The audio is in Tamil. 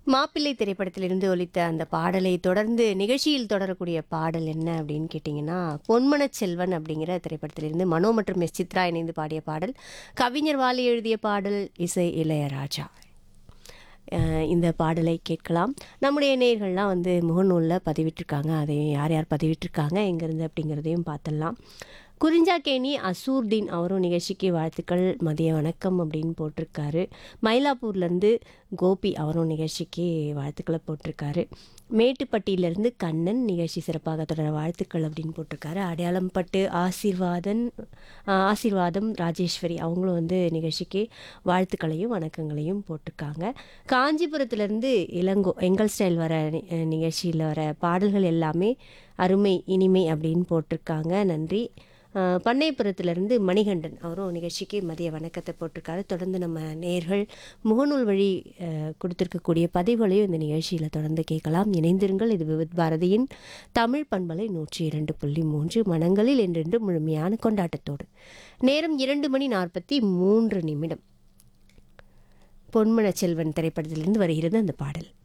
மாப்பிள்ளை திரைப்படத்திலிருந்து ஒலித்த அந்த பாடலை தொடர்ந்து நிகழ்ச்சியில் தொடரக்கூடிய பாடல் என்ன அப்படின்னு கேட்டிங்கன்னா பொன்மனச் செல்வன் அப்படிங்கிற திரைப்படத்திலிருந்து மனோ மற்றும் எஸ் சித்ரா இணைந்து பாடிய பாடல் கவிஞர் வாலி எழுதிய பாடல் இசை இளையராஜா அஹ் இந்த பாடலை கேட்கலாம் நம்முடைய நேயர்கள்லாம் வந்து முகநூலில் பதிவிட்டிருக்காங்க அதை யார் யார் பதிவிட்டிருக்காங்க எங்கேருந்து அப்படிங்கிறதையும் பார்த்துடலாம் குறிஞ்சாக்கேணி அசூர்தீன் அவரும் நிகழ்ச்சிக்கு வாழ்த்துக்கள் மதிய வணக்கம் அப்படின்னு போட்டிருக்காரு மயிலாப்பூர்லேருந்து கோபி அவரும் நிகழ்ச்சிக்கு வாழ்த்துக்களை போட்டிருக்காரு மேட்டுப்பட்டியிலேருந்து கண்ணன் நிகழ்ச்சி சிறப்பாக தொடர வாழ்த்துக்கள் அப்படின்னு போட்டிருக்காரு அடையாளம் பட்டு ஆசீர்வாதன் ஆஹ் ஆசீர்வாதம் ராஜேஸ்வரி அவங்களும் வந்து நிகழ்ச்சிக்கு வாழ்த்துக்களையும் வணக்கங்களையும் போட்டிருக்காங்க காஞ்சிபுரத்துலேருந்து இளங்கோ எங்கள் ஸ்டைல் வர நிகழ்ச்சியில் வர பாடல்கள் எல்லாமே அருமை இனிமை அப்படின்னு போட்டிருக்காங்க நன்றி ஆஹ் பண்ணைப்புறத்துலேருந்து மணிகண்டன் அவரும் நிகழ்ச்சிக்கு மதிய வணக்கத்தை போட்டிருக்காரு தொடர்ந்து நம்ம நேர்கள் முகநூல் வழி ஆஹ் கொடுத்திருக்கக்கூடிய பதிவுகளையும் இந்த நிகழ்ச்சியில் தொடர்ந்து கேட்கலாம் இணைந்திருங்கள் இது விவித் பாரதியின் தமிழ் பண்பலை நூற்றி இரண்டு புள்ளி மூன்று மனங்களில் என்றென்று முழுமையான கொண்டாட்டத்தோடு நேரம் இரண்டு மணி நாற்பத்தி மூன்று நிமிடம் பொன்மனச் செல்வன் திரைப்படத்திலிருந்து வருகிறது அந்த பாடல்